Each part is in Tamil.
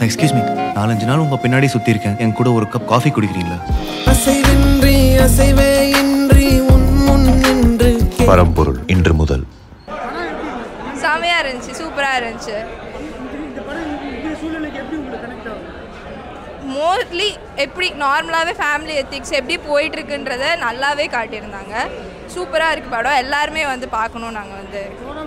எக்ஸ்கியூஸ் மீ நாலஞ்சு நாள் உங்க பின்னாடி சுத்தி இருக்கேன் என் கூட ஒரு கப் காஃபி குடிக்கிறீங்களா அசைவின்றி அசைவே இன்றி உன் முன் நின்று பரம்பொருள் இன்று முதல் செமையாக இருந்துச்சு சூப்பராக இருந்துச்சு மோஸ்ட்லி எப்படி நார்மலாகவே ஃபேமிலி எத்திக்ஸ் எப்படி போயிட்டுருக்குன்றத நல்லாவே காட்டியிருந்தாங்க சூப்பராக இருக்குது படம் எல்லாருமே வந்து பார்க்கணும் நாங்கள் வந்து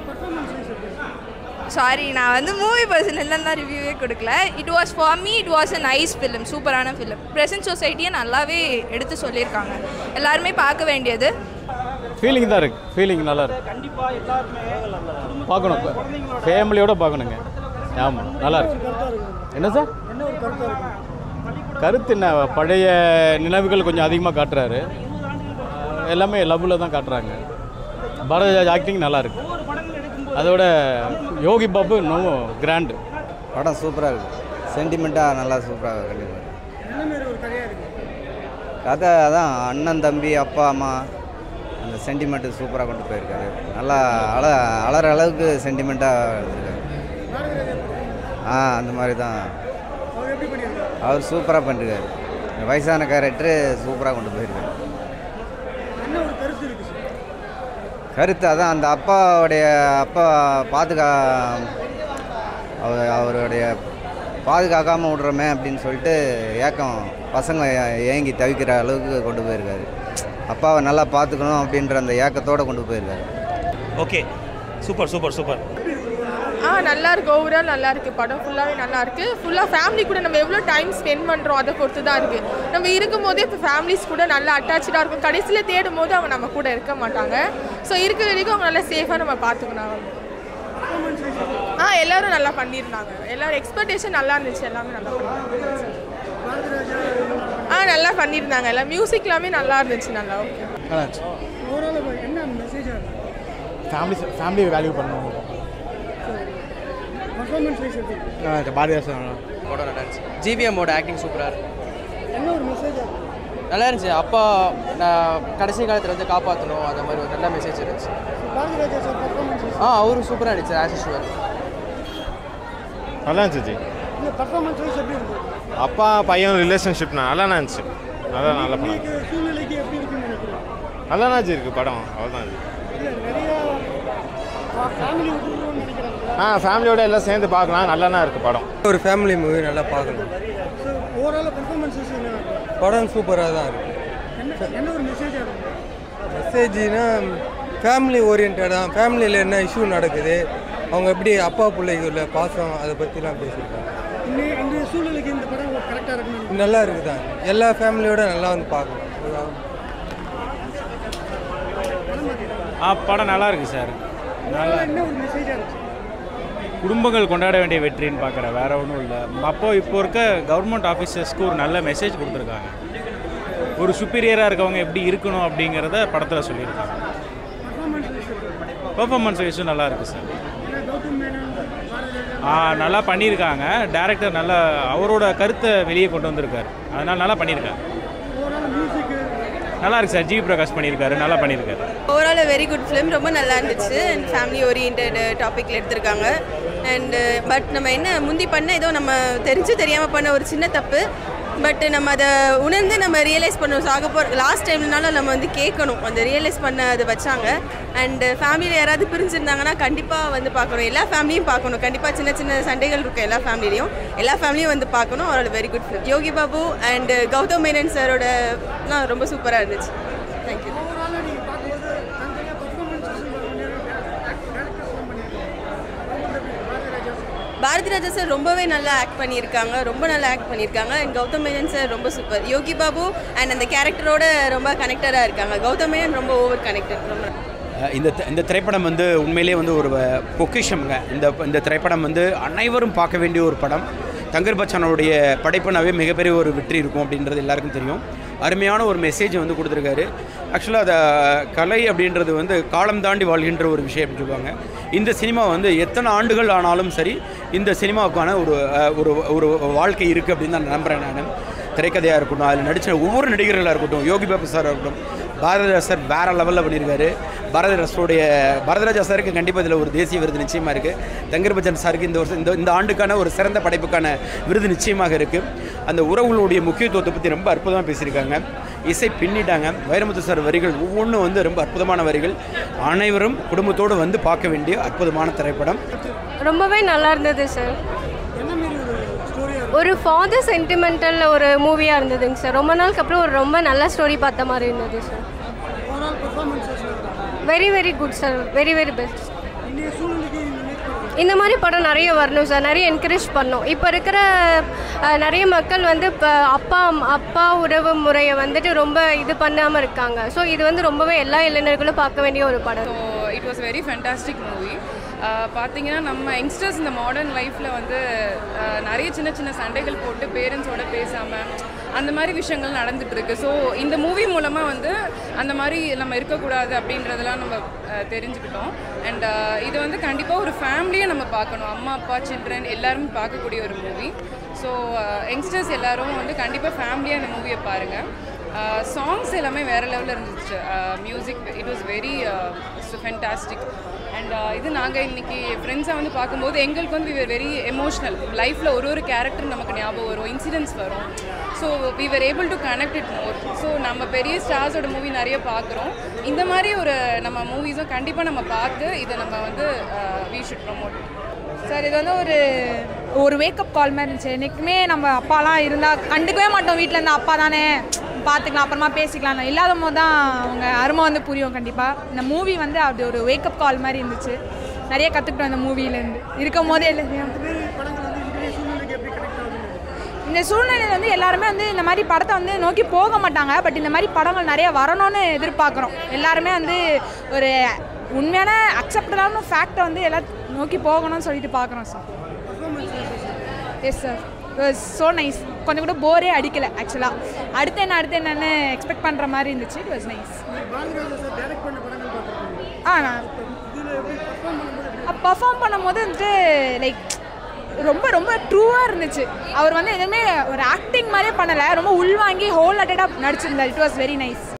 சாரி நான் வந்து மூவி பர்சன் தான் ரிவ்யூவே கொடுக்கல it was for me it was a nice film சூப்பரான ஃபிலிம் ப்ரெசன்ட் சொசைட்டியை நல்லாவே எடுத்து சொல்லியிருக்காங்க எல்லாருமே பார்க்க வேண்டியது ஃபீலிங் தான் இருக்கு ஃபீலிங் நல்லா இருக்கு பார்க்கணும் ஃபேமிலியோட பார்க்கணுங்க ஆமாம் நல்லா இருக்கு என்ன சார் கருத்து என்ன பழைய நினைவுகள் கொஞ்சம் அதிகமாக காட்டுறாரு எல்லாமே லவ்வில் தான் காட்டுறாங்க பரதராஜ் ஆக்டிங் நல்லா இருக்கு அதோட யோகி பாபு இன்னும் கிராண்டு படம் சூப்பராக இருக்குது சென்டிமெண்ட்டாக நல்லா சூப்பராக கண்டிப்பாக கதை அதான் அண்ணன் தம்பி அப்பா அம்மா அந்த சென்டிமெண்ட்டு சூப்பராக கொண்டு போயிருக்காரு நல்லா அழ அலற அளவுக்கு சென்டிமெண்ட்டாக எடுத்திருக்காரு ஆ அந்த மாதிரி தான் அவர் சூப்பராக பண்ணிருக்காரு இந்த வயசான கேரக்டரு சூப்பராக கொண்டு போயிருக்காரு கருத்து அதான் அந்த அப்பாவுடைய அப்பா பாதுகா அவர் அவருடைய பாதுகாக்காமல் விட்றோமே அப்படின்னு சொல்லிட்டு ஏக்கம் பசங்க ஏ- ஏங்கி தவிக்கிற அளவுக்கு கொண்டு போயிருக்காரு அப்பாவை நல்லா பார்த்துக்கணும் அப்படின்ற அந்த ஏக்கத்தோடு கொண்டு போயிருக்காரு ஓகே சூப்பர் சூப்பர் சூப்பர் ஆ நல்லா இருக்கு ஓவரால் நல்லா இருக்கு படம் ஃபுல்லாகவே நல்லா இருக்கு ஃபுல்லாக ஃபேமிலி கூட நம்ம எவ்வளோ டைம் ஸ்பெண்ட் பண்ணுறோம் அதை பொறுத்து தான் இருக்கு நம்ம இருக்கும் போதே இப்போ ஃபேமிலிஸ் கூட நல்லா அட்டாச்சாக இருக்கும் கடைசியில் தேடும் போது அவங்க நம்ம கூட இருக்க மாட்டாங்க ஸோ இருக்கிற வரைக்கும் அவங்க நல்லா சேஃபாக நம்ம பார்த்துக்கணும் அவங்க ஆ எல்லாரும் நல்லா பண்ணியிருந்தாங்க எல்லாரும் எக்ஸ்பெக்டேஷன் நல்லா இருந்துச்சு எல்லாமே நல்லா பண்ணியிருந்தாங்க ஆ நல்லா பண்ணியிருந்தாங்க எல்லாம் மியூசிக் எல்லாமே நல்லா இருந்துச்சு நல்லா ஓகே ஃபேமிலி ஃபேமிலி வேல்யூ பண்ணுவோம் பாரதிதாசன் படம் நல்லா இருந்துச்சு ஜிவிஎம்மோட ஆக்டிங் சூப்பராக இருக்கு நல்லா இருந்துச்சு அப்பா நான் கடைசி காலத்தில் வந்து காப்பாற்றணும் அந்த மாதிரி ஒரு நல்ல மெசேஜ் இருந்துச்சு ஆ அவரும் சூப்பராக இருந்துச்சு ஆஸ் யூஷுவல் நல்லா இருந்துச்சு ஜி அப்பா பையன் ரிலேஷன்ஷிப் நல்லா இருந்துச்சு அதான் நல்லா பண்ணாங்க நல்லா இருந்துச்சு இருக்கு படம் அவ்வளோதான் இது ஆ ஃபேமிலியோட எல்லாம் சேர்ந்து பார்க்கலாம் நல்லா இருக்கு படம் ஒரு ஃபேமிலி மூவி நல்லா பார்க்கலாம் படம் சூப்பராக தான் இருக்கு மெசேஜ்னா ஃபேமிலி ஓரியன்டாக தான் ஃபேமிலியில் என்ன இஷ்யூ நடக்குது அவங்க எப்படி அப்பா பிள்ளைக்கு உள்ள பாசம் அதை பற்றிலாம் பேசியிருக்காங்க நல்லா இருக்குதான் எல்லா ஃபேமிலியோட நல்லா வந்து பார்க்கலாம் ஆ படம் நல்லா இருக்கு சார் நல்லா குடும்பங்கள் கொண்டாட வேண்டிய வெற்றின்னு பார்க்குறேன் வேற ஒன்றும் இல்லை அப்போ இப்போ இருக்க கவர்மெண்ட் ஆஃபீஸர்ஸ்க்கு ஒரு நல்ல மெசேஜ் கொடுத்துருக்காங்க ஒரு சுப்பீரியராக இருக்கவங்க எப்படி இருக்கணும் அப்படிங்கிறத படத்தில் சொல்லியிருக்காங்க பெர்ஃபார்மன்ஸ் வைஸும் நல்லா இருக்கு சார் ஆ நல்லா பண்ணியிருக்காங்க டேரக்டர் நல்லா அவரோட கருத்தை வெளியே கொண்டு வந்திருக்காரு அதனால் நல்லா பண்ணியிருக்காரு நல்லா இருக்கு சார் ஜி பிரகாஷ் பண்ணியிருக்காரு நல்லா பண்ணியிருக்காரு ஓவரால் வெரி குட் ஃபிலிம் ரொம்ப நல்லா இருந்துச்சு அண்ட் ஃபேமிலி ஓரியன்ட் டாப்பிக்கில் எடுத்திருக்காங்க அண்டு பட் நம்ம என்ன முந்தி பண்ண ஏதோ நம்ம தெரிஞ்சு தெரியாமல் பண்ண ஒரு சின்ன தப்பு பட் நம்ம அதை உணர்ந்து நம்ம ரியலைஸ் பண்ணணும் சாக போகிற லாஸ்ட் டைம்லனாலும் நம்ம வந்து கேட்கணும் அந்த ரியலைஸ் பண்ண அது வச்சாங்க அண்டு ஃபேமிலியில் யாராவது பிரிஞ்சிருந்தாங்கன்னா கண்டிப்பாக வந்து பார்க்கணும் எல்லா ஃபேமிலியும் பார்க்கணும் கண்டிப்பாக சின்ன சின்ன சண்டைகள் இருக்கும் எல்லா ஃபேமிலிலையும் எல்லா ஃபேமிலியும் வந்து பார்க்கணும் அவரோட very good film Yogi Babu and Gautham Menon சாரோட ரொம்ப சூப்பராக இருந்துச்சு தேங்க்யூ பாரதி ராஜா சார் ரொம்பவே நல்லா ஆக்ட் பண்ணியிருக்காங்க ரொம்ப நல்லா ஆக்ட் பண்ணியிருக்காங்க அண்ட் கௌதம் மேனன் சார் ரொம்ப சூப்பர் யோகி பாபு அண்ட் அந்த கேரக்டரோட ரொம்ப கனெக்டடாக இருக்காங்க கௌதம் மேனன் ரொம்ப ஓவர் கனெக்டட் ரொம்ப இந்த இந்த திரைப்படம் வந்து உண்மையிலே வந்து ஒரு பொக்கிஷம்ங்க இந்த இந்த திரைப்படம் வந்து அனைவரும் பார்க்க வேண்டிய ஒரு படம் தங்கர் பச்சானோடைய படைப்புனாவே மிகப்பெரிய ஒரு வெற்றி இருக்கும் அப்படின்றது எல்லாருக்கும் தெரியும் அருமையான ஒரு மெசேஜ் வந்து கொடுத்துருக்காரு ஆக்சுவலாக அதை கலை அப்படின்றது வந்து காலம் தாண்டி வாழ்கின்ற ஒரு விஷயம் அப்படின்னு சொல்லுவாங்க இந்த சினிமா வந்து எத்தனை ஆண்டுகள் ஆனாலும் சரி இந்த சினிமாவுக்கான ஒரு அஹ், ஒரு ஒரு வாழ்க்கை இருக்குது அப்படின்னு நான் நம்புகிறேன் நான் திரைக்கதையாக இருக்கட்டும் அதில் நடித்த ஒவ்வொரு நடிகர்களாக இருக்கட்டும் யோகி பாபு சாராக இருக்கட்டும் பாரதிராஜா சார் வேறு லெவலில் பண்ணியிருக்காரு பாரதிராஜா சாருடைய பாரதிராஜா சாருக்கு கண்டிப்பாக இதில் ஒரு தேசிய விருது நிச்சயமாக இருக்குது தங்கர் பச்சன் சாருக்கு இந்த வருஷம் இந்த இந்த ஆண்டுக்கான ஒரு சிறந்த படைப்புக்கான விருது நிச்சயமாக இருக்குது அந்த உறவுகளுடைய முக்கியத்துவத்தை பற்றி ரொம்ப அற்புதமாக பேசியிருக்காங்க இசை பின்னிட்டாங்க வைரமுத்து சார் வரிகள் ஒவ்வொன்றும் வந்து ரொம்ப அற்புதமான வரிகள் அனைவரும் குடும்பத்தோடு வந்து பார்க்க வேண்டிய அற்புதமான திரைப்படம் ரொம்பவே நல்லா இருந்தது சார் ஒரு ஃபாதர் சென்டிமெண்டல் ஒரு மூவியாக இருந்ததுங்க சார் ரொம்ப நாளுக்கு அப்புறம் ஒரு ரொம்ப நல்ல ஸ்டோரி பார்த்த மாதிரி இருந்தது sir very very good sir very very best இந்த மாதிரி படம் நிறைய வரணும் சார் நிறைய என்கரேஜ் பண்ணணும் இப்போ இருக்கிற அஹ், நிறைய மக்கள் வந்து இப்போ அப்பா அப்பா உறவு முறையை வந்துட்டு ரொம்ப இது பண்ணாமல் இருக்காங்க ஸோ இது வந்து ரொம்பவே எல்லா இளைஞர்களும் பார்க்க வேண்டிய ஒரு படம் so it was very fantastic movie பார்த்தீங்கன்னா நம்ம யங்ஸ்டர்ஸ் இந்த மாடர்ன் லைஃப்பில் வந்து ஆஹ், நிறைய சின்ன சின்ன சண்டைகள் போட்டு பேரண்ட்ஸோட பேசாமல் அந்த மாதிரி விஷயங்கள் நடந்துட்டு இருக்கு ஸோ இந்த மூவி மூலமாக வந்து அந்த மாதிரி நம்ம இருக்கக்கூடாது அப்படின்றதெல்லாம் நம்ம ஆஹ், தெரிஞ்சுக்கிட்டோம் அண்ட் இது வந்து கண்டிப்பாக ஒரு ஃபேமிலியை நம்ம பார்க்கணும் அம்மா அப்பா சில்ட்ரன் எல்லாருமே பார்க்கக்கூடிய ஒரு மூவி ஸோ யங்ஸ்டர்ஸ் எல்லாரும் வந்து கண்டிப்பாக ஃபேமிலியாக இந்த மூவியை பாருங்கள் சாங்ஸ் எல்லாமே வேறு லெவலில் இருந்துச்சு music it was very fantastic and இது நாங்கள் இன்னைக்கு ஃப்ரெண்ட்ஸை வந்து பார்க்கும்போது எங்களுக்கு வந்து we வெரி எமோஷ்னல் லைஃப்பில் ஒரு ஒரு கேரக்டர் நமக்கு ஞாபகம் வரும் இன்சிடென்ட்ஸ் வரும் so we were able to connect it more so நம்ம பெரிய ஸ்டார்ஸோட மூவி நிறைய பார்க்குறோம் இந்த மாதிரி ஒரு நம்ம மூவிஸும் கண்டிப்பாக நம்ம பார்த்து இதை நம்ம வந்து வி ஷுட் ப்ரமோட் சார் இது வந்து ஒரு ஒரு வேக்கப் கால் மாதிரி இருந்துச்சு என்றைக்குமே நம்ம அப்பாலாம் இருந்தால் கண்டுக்கவே மாட்டோம் வீட்டில் இருந்து அப்பா தானே பார்த்துக்கலாம் அப்புறமா பேசிக்கலாம் இல்லாத போது தான் அவங்க அருமை வந்து புரியும் கண்டிப்பாக இந்த மூவி வந்து அப்படி ஒரு வேக்கப் கால் மாதிரி இருந்துச்சு நிறைய கற்றுக்கிட்டோம் இந்த மூவிலேருந்து இருக்கும் போதே எல்லாத்தையும் இந்த சூழ்நிலையில் வந்து எல்லாருமே வந்து இந்த மாதிரி படத்தை வந்து நோக்கி போக மாட்டாங்க பட் இந்த மாதிரி படங்கள் நிறைய வரணும்னு எதிர்பார்க்குறோம் எல்லாருமே வந்து ஒரு உண்மையான அக்செப்டடான ஃபேக்டை வந்து எல்லாம் நோக்கி போகணும்னு சொல்லிட்டு பார்க்குறோம் sir yes sir so nice கொஞ்சம் கூட போரே அடிக்கலை ஆக்சுவலாக அடுத்து என்ன அடுத்து என்னன்னு எக்ஸ்பெக்ட் பண்ணுற மாதிரி இருந்துச்சு இட் வாஸ் நைஸ் ஆ நான் பர்ஃபார்ம் பண்ணும்போது வந்துட்டு லைக் ரொம்ப ரொம்ப ட்ரூவாக இருந்துச்சு அவர் வந்து எதுவுமே ஒரு ஆக்டிங் மாதிரியே பண்ணலை ரொம்ப உள்வாங்கி ஹோல் அட்டடாக நடிச்சிருந்தார் இட் வாஸ் வெரி நைஸ்